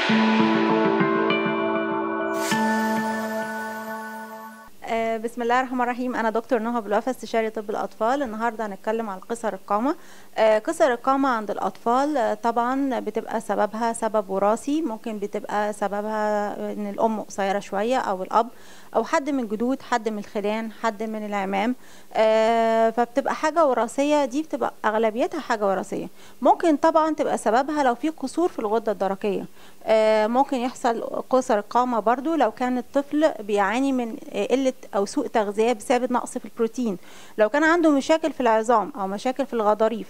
آه، بسم الله الرحمن الرحيم انا دكتور نهى بالوفا استشاري طب الاطفال النهارده هنتكلم عن قصر القامه آه، قصر القامه عند الاطفال آه، طبعا بتبقى سببها سبب وراثي ممكن بتبقى سببها ان الام قصيره شويه او الاب او حد من جدود حد من الخلان حد من العمام آه، فبتبقى حاجه وراثيه دي بتبقى اغلبيتها حاجه وراثيه ممكن طبعا تبقى سببها لو في قصور في الغده الدرقيه آه، ممكن يحصل قصر القامه برضو لو كان الطفل بيعاني من آه، قله او سوء تغذيه بسبب نقص في البروتين لو كان عنده مشاكل في العظام او مشاكل في الغضاريف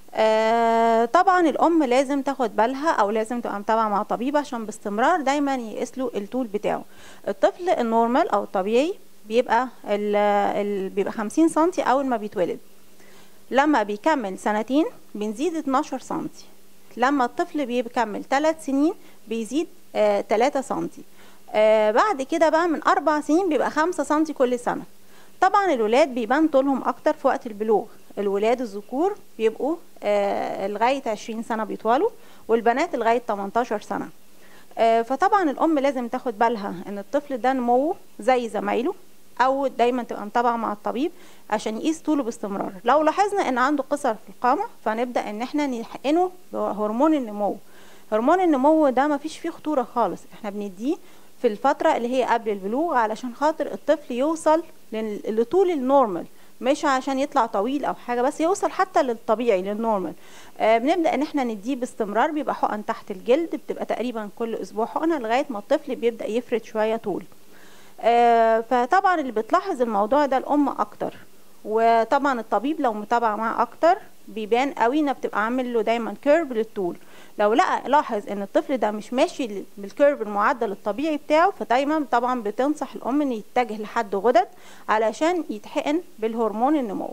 آه طبعا الام لازم تاخد بالها او لازم تبقى متابعه مع طبيب عشان باستمرار دايما يقيس له الطول بتاعه الطفل النورمال او الطبيعي بيبقى ال ال بيبقى 50 سم اول ما بيتولد لما بيكمل سنتين بنزيد 12 سم لما الطفل بيكمل 3 سنين بيزيد آه 3 سم آه بعد كده بقى من أربع سنين بيبقى 5 سم كل سنة طبعا الولاد بيبان طولهم أكتر في وقت البلوغ الولاد الذكور بيبقوا آه لغاية 20 سنة بيطولوا والبنات لغاية 18 سنة آه فطبعا الأم لازم تاخد بالها إن الطفل ده نموه زي زمايله او دايما تبقى متابعه مع الطبيب عشان يقيس طوله باستمرار لو لاحظنا ان عنده قصر في القامه فنبدا ان احنا نحقنه بهرمون النمو هرمون النمو ده مفيش فيه خطوره خالص احنا بنديه في الفتره اللي هي قبل البلوغ علشان خاطر الطفل يوصل لطول النورمال مش عشان يطلع طويل او حاجه بس يوصل حتى للطبيعي للنورمال آه بنبدا ان احنا نديه باستمرار بيبقى حقن تحت الجلد بتبقى تقريبا كل اسبوع حقنه لغايه ما الطفل بيبدا يفرد شويه طول آه فطبعا اللي بتلاحظ الموضوع ده الام اكتر وطبعا الطبيب لو متابع معاه اكتر بيبان قوي انه بتبقى عامل له دايما كيرف للطول لو لقى لاحظ ان الطفل ده مش ماشي بالكيرف المعدل الطبيعي بتاعه فدايما طبعا بتنصح الام ان يتجه لحد غدد علشان يتحقن بالهرمون النمو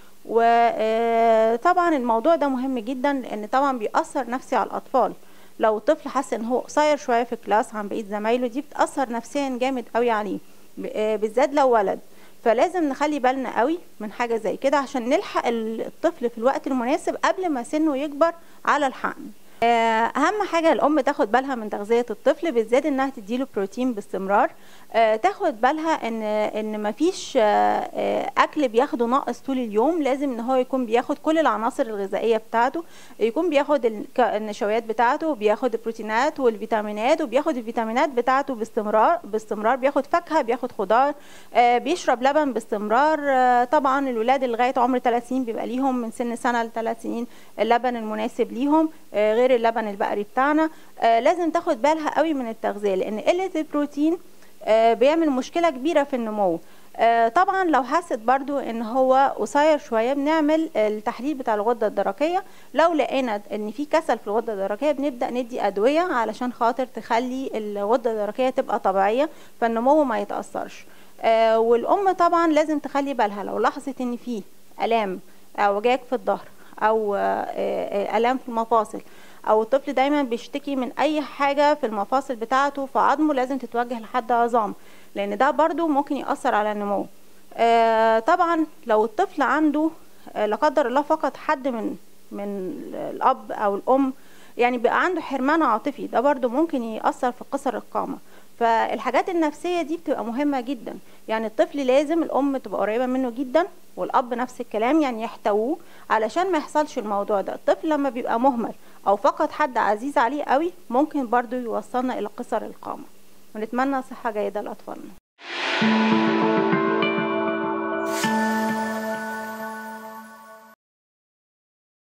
وطبعا الموضوع ده مهم جدا لان طبعا بيأثر نفسي على الاطفال لو الطفل حس ان هو قصير شويه في الكلاس عن بقيه زمايله دي بتاثر نفسيا جامد قوي عليه بالذات لو ولد فلازم نخلي بالنا قوي من حاجه زي كده عشان نلحق الطفل في الوقت المناسب قبل ما سنه يكبر على الحقن اهم حاجه الام تاخد بالها من تغذيه الطفل بالذات انها تديله بروتين باستمرار تاخد بالها ان ان مفيش اكل بياخده ناقص طول اليوم لازم ان هو يكون بياخد كل العناصر الغذائيه بتاعته يكون بياخد النشويات بتاعته وبياخد البروتينات والفيتامينات وبياخد الفيتامينات بتاعته باستمرار باستمرار بياخد فاكهه بياخد خضار بيشرب لبن باستمرار طبعا الولاد لغايه عمر 3 سنين بيبقى ليهم من سن سنه لثلاث سنين اللبن المناسب ليهم غير اللبن البقري بتاعنا آه لازم تاخد بالها قوي من التغذيه لان قله البروتين آه بيعمل مشكله كبيره في النمو آه طبعا لو حست برضو ان هو قصير شويه بنعمل التحليل بتاع الغده الدرقيه لو لقينا ان في كسل في الغده الدرقيه بنبدا ندي ادويه علشان خاطر تخلي الغده الدرقيه تبقى طبيعيه فالنمو ما يتاثرش والام طبعا لازم تخلي بالها لو لاحظت ان في الام او وجاك في الظهر او الام في المفاصل او الطفل دايما بيشتكي من اي حاجه في المفاصل بتاعته في عظمه لازم تتوجه لحد عظام لان ده برضو ممكن ياثر على النمو آه طبعا لو الطفل عنده آه لا قدر الله فقد حد من من الاب او الام يعني بقى عنده حرمان عاطفي ده برضو ممكن ياثر في قصر القامه فالحاجات النفسيه دي بتبقى مهمه جدا يعني الطفل لازم الام تبقى قريبه منه جدا والاب نفس الكلام يعني يحتووه علشان ما يحصلش الموضوع ده الطفل لما بيبقى مهمل او فقد حد عزيز عليه قوي ممكن برضو يوصلنا الى قصر القامه ونتمنى صحه جيده لاطفالنا